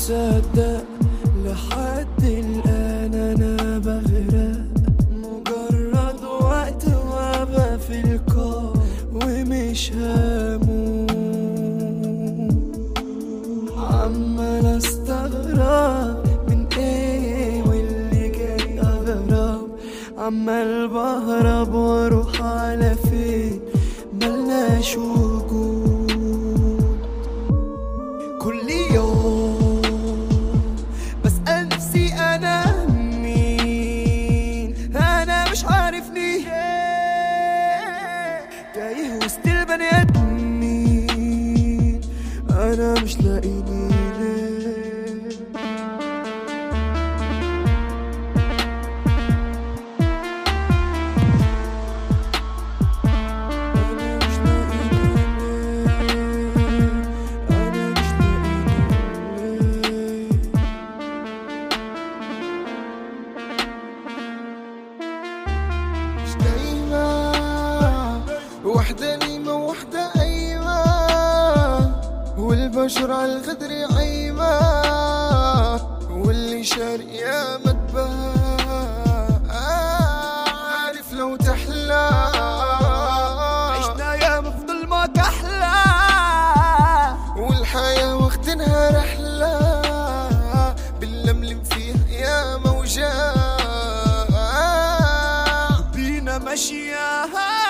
مصدق لحد الآن أنا بغرق مجرد وقت وابقى في القاع ومش هموت عمال استغرب من ايه واللي جاي اغرب عمال بهرب واروح على فين ملناش وجود كل يوم بسأل نفسي أنا مين أنا مش عارفني تايه وسط البني آدمين أنا مش لاقيني ليه أنا مش لاقيني ليه أنا مش لاقيني ليه مش دايما وحدة نيمة وحدة قايمة والبشر على الغدر عايمة واللي شارق يا متباهى عارف لو تحلى عشنا يا مفضل ما كحلى والحياة واخدينها رحلة باللملم فيها يا موجات بينا مشيها